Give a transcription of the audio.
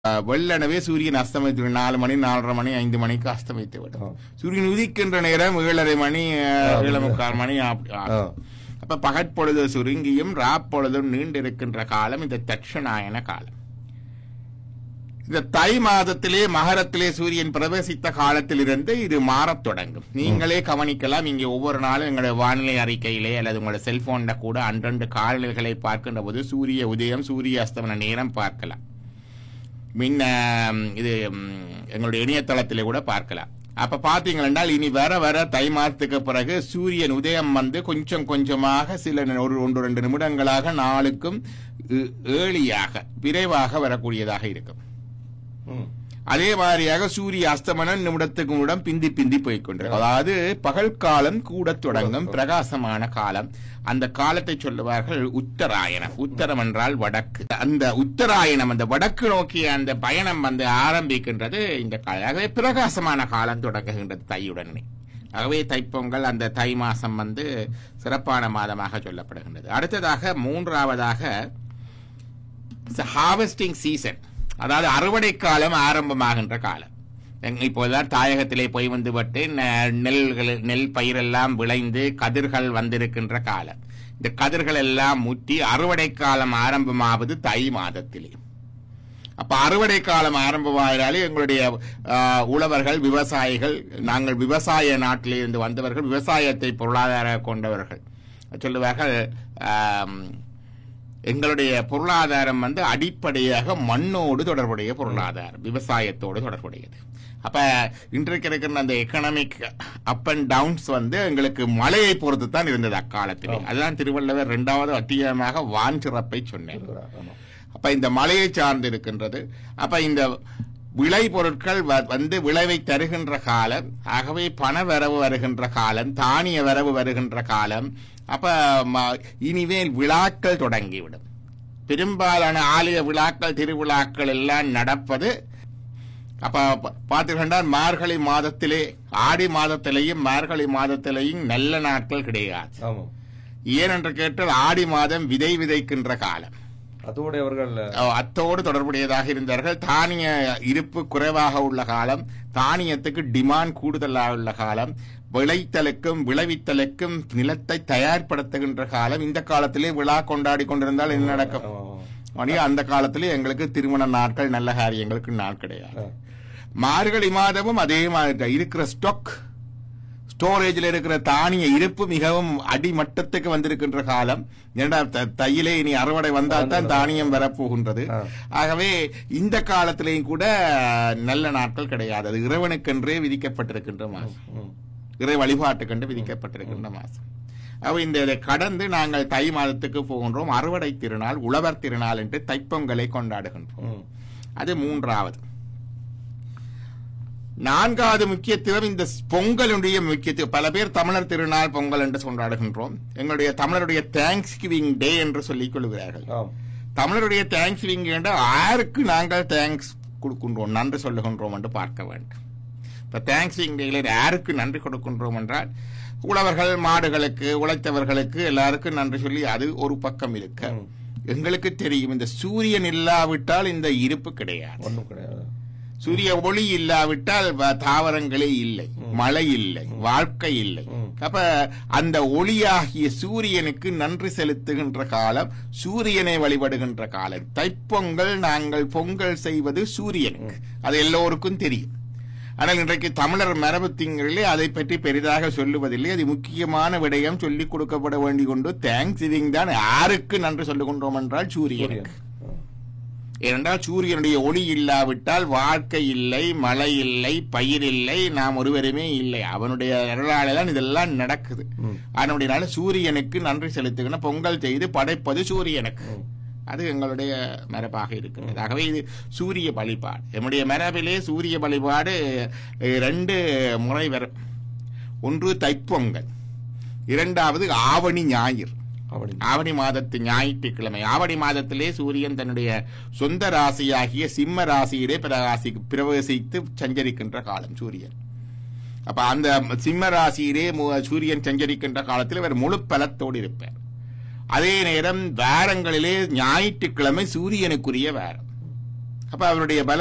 அஹ், வெள்ளனவே சூரியன் அஸ்தமித்து விடும். நாலு மணி நாலரை மணி ஐந்து மணிக்கு அஸ்தமித்து விடும் ஆ. சூரியன் உதிக்கின்ற நேரம் ஏழரை மணி அஹ், ஏழு முக்கால் மணி அப்படி ஆ. ஆகும். அப்ப பகற்பொழுது சுருங்கியும் ராப்பொழுதும் நீண்டிருக்கின்ற காலம் இந்த தட்சணாயன காலம் இந்த தை மாதத்திலே மகரத்திலே சூரியன் பிரவேசித்த காலத்திலிருந்து இது மாறத் தொடங்கும் நீங்களே கவனிக்கலாம் இங்கே ஒவ்வொரு நாளும் எங்களுடைய வானிலை அறிக்கையிலே அல்லது உங்களுடைய செல்போன்ல கூட அன்றண்டு காலநிலைகளை பார்க்கின்ற போது சூரிய உதயம் சூரிய அஸ்தமன நேரம் பார்க்கலாம் மின்ன ம், இது ம், எங்களுடைய இணையதளத்திலே கூட பார்க்கலாம் அப்ப பாத்தீங்கன்னா இனி வர வர தை மாதத்துக்கு பிறகு சூரியன் உதயம் வந்து கொஞ்சம் கொஞ்சமாக சில நி- ஒரு ஒன்று ரெண்டு நிமிடங்களாக நாளுக்கும் ஏ- ஏழியாக விரைவாக வரக்கூடியதாக இருக்கும் ம். அதே மாதிரியாக சூரிய அஸ்தமனம் நிமிடத்துக்கு நிமிடம் பிந்தி பிந்தி போய்க்கொண்டிருக்கும் அதாவது பகல் காலம் கூடத் தொடங்கும் பிரகாசமான காலம் அந்த காலத்தை சொல்லுவார்கள் உத்தராயணம் உத்தரம் என்றால் வடக்கு அந்த உத்தராயணம் அந்த வடக்கு நோக்கிய அந்த பயணம் வந்து ஆரம்பிக்கின்றது இந்த காலம் ஆகவே பிரகாசமான காலம் தொடங்குகின்றது தையுடனே ஆகவே தைப்பொங்கல் அந்த தை மாசம் வந்து சிறப்பான மாதமாக சொல்லப்படுகின்றது அடுத்ததாக மூன்றாவதாக ஹார்வெஸ்டிங் சீசன் அதாவது அறுவடை காலம் ஆரம்பமாகின்ற காலம் எங்க- இப்போதான் தாயகத்திலே போய் வந்து விட்டு நெ- நெல்கள் நெல் பயிரெல்லாம் விளைந்து கதிர்கள் வந்திருக்கின்ற காலம் இந்த கதிர்கள் எல்லாம் முற்றி அறுவடை காலம் ஆரம்பமாவது தை மாதத்திலே அப்ப அறுவடை காலம் ஆரம்பமாகிறாலே எங்களுடைய ஆ, உழவர்கள் விவசாயிகள் நாங்கள் விவசாய நாட்டிலிருந்து வந்தவர்கள் விவசாயத்தை பொருளாதார கொண்டவர்கள் சொல்லுவார்கள் ஆம், எங்களுடைய பொருளாதாரம் வந்து அடிப்படையாக மண்ணோடு தொடர்புடைய பொருளாதாரம் விவசாயத்தோடு தொடர்புடையது அப்ப இன்றைக்கு இருக்கிற அந்த எக்கனாமிக் அப் அண்ட் டவுன்ஸ் வந்து எங்களுக்கு மழையை பொறுத்து தான் இருந்தது அக்காலத்தில் அதுதான் திருவள்ளுவர் இரண்டாவது அத்தியாயமாக வான் சிறப்பை சொன்னேன் ஆமா. அப்ப இந்த மலையை சார்ந்து இருக்கின்றது அப்ப இந்த விளை பொருட்கள் வ- வந்து விளைவை தருகின்ற காலம் ஆகவே பண வரவு வருகின்ற காலம் தானிய வரவு வருகின்ற காலம் அப்ப ம- இனிமேல் விழாக்கள் தொடங்கிவிடும் பெரும்பாலான ஆலய விழாக்கள் திருவிழாக்கள் எல்லாம் நடப்பது அப்ப ப- பார்த்தீங்கன்னா மார்கழி மாதத்திலே ஆடி மாதத்திலேயும் மார்கழி மாதத்திலேயும் நல்ல நாட்கள் கிடையாது ஆமா ஏனென்று கேட்டால் ஆடி மாதம் விதை விதைக்கின்ற காலம் அதோடு அவர்கள் அஹ் அத்தோடு தொடர்புடையதாக இருந்தார்கள் தானிய இருப்பு குறைவாக உள்ள காலம் தானியத்துக்கு டிமாண்ட் கூடுதலாக உள்ள காலம் விளைத்தலுக்கும் விளைவித்தலுக்கும் நிலத்தை தயார்படுத்துகின்ற காலம் இந்த காலத்திலே விழா கொண்டாடி கொண்டிருந்தால் என்ன நடக்கும் ஆமா, ஆமா. மணி அந்த காலத்திலே எங்களுக்கு திருமண நாட்கள் நல்ல காரியங்களுக்கு நாள் கிடையாது ஆ. மார்கழி மாதமும் அதே மாதிரி தான். இருக்கிற ஸ்டாக் ஸ்டோரேஜில் இருக்கிற தானிய இருப்பு மிகவும் அடிமட்டத்துக்கு வந்திருக்கின்ற காலம் ஏன்னா த- தையிலே இனி அறுவடை வந்தால் தான் தானியம் வரப்போகின்றது ஆ. ஆகவே இந்த காலத்திலேயும் கூட நல்ல நாட்கள் கிடையாது அது இறைவனுக்கென்றே விதிக்கப்பட்டிருக்கின்ற மாசம் ம். இறை வழிபாட்டுக்கென்று விதிக்கப்பட்டிருக்கின்ற மாசம் அப்ப இந்த இதை கடந்து நாங்கள் தை மாதத்துக்கு போகின்றோம் அறுவடை திருநாள் உழவர் திருநாள் என்று தைப்பொங்கலை கொண்டாடுகின்றோம் ம். அது மூன்றாவது நான்காவது முக்கியத்துவம் இந்த பொங்கலுடைய முக்கியத்துவம் பல பேர் தமிழர் திருநாள் பொங்கல் என்று கொண்டாடுகின்றோம் எங்களுடைய தமிழருடைய தேங்க்ஸ் கிவிங் டே என்று சொல்லிக் கொள்கிறார்கள் ஆம். தமிழருடைய தேங்க்ஸ் கிவிங் என்றால் யாருக்கு நாங்கள் தேங்க்ஸ் கொடுக்கின்றோம் நன்றி சொல்லுகின்றோம் என்று பார்க்க வேண்டும் இப்ப தேங்க்ஸ் கிவிங் டேல யாருக்கு நன்றி கொடுக்கின்றோம் என்றால் உழவர்கள் மாடுகளுக்கு உழைத்தவர்களுக்கு எல்லாருக்கும் நன்றி சொல்லி அது ஒரு பக்கம் இருக்க ம். எங்களுக்கு தெரியும் இந்த சூரியன் இல்லாவிட்டால் இந்த இருப்பு கிடையாது ஒண்ணும் கிடையாது சூரிய ஒளி இல்லாவிட்டால் வ- தாவரங்களே இல்லை மழை இல்லை வாழ்க்கை இல்லை ம். அப்ப அந்த ஒளியாகிய சூரியனுக்கு நன்றி செலுத்துகின்ற காலம் சூரியனை வழிபடுகின்ற காலம் தைப்பொங்கல் நாங்கள் பொங்கல் செய்வது சூரியனுக்கு அது எல்லோருக்கும் தெரியும் ஆனால் இன்றைக்கு தமிழர் மரபு திங்களிலே அதை பற்றி பெரிதாக சொல்லுவதில்லை அது முக்கியமான விடயம் சொல்லிக் கொடுக்கப்பட வேண்டிக் கொண்டு தேங்க்ஸ் கிவிங் தான் யாருக்கு நன்றி சொல்லுகின்றோம் என்றால் சூரியனுக்கு ஆ. ஏனென்றால் சூரியனுடைய ஒளி இல்லாவிட்டால் வாழ்க்கை இல்லை மழை இல்லை பயிர் இல்லை நாம் ஒருவருமே இல்லை அவனுடைய அருளாலே தான் இதெல்லாம் நடக்குது ம். அதனுடைய சூரியனுக்கு நன்றி செலுத்துகிற பொங்கல் செய்து படைப்பது சூரியனுக்கு ம். அது எங்களுடைய மரபாக இருக்கிறது ஆகவே இது சூரிய வழிபாடு நம்முடைய மரபிலே சூரிய வழிபாடு அஹ், ரெண்டு முறை வரும் ஒன்று தைப்பொங்கல் இரண்டாவது ஆவணி ஞாயிறு அப்படி ஆவணி மாதத்து ஞாயிற்றுக்கிழமை ஆவணி மாதத்திலே சூரியன் தன்னுடைய சொந்த ராசியாகிய சிம்ம ராசியிலே பிரகாசி பிரவேசித்து சஞ்சரிக்கின்ற காலம் சூரியன் அப்ப அந்த சிம்ம ராசியிலே மு- சூரியன் சஞ்சரிக்கின்ற காலத்தில் இவர் முழு பலத்தோடு இருப்பார் அதே நேரம் வாரங்களிலே ஞாயிற்றுக்கிழமை சூரியனுக்குரிய வாரம் அப்ப அவருடைய பலம்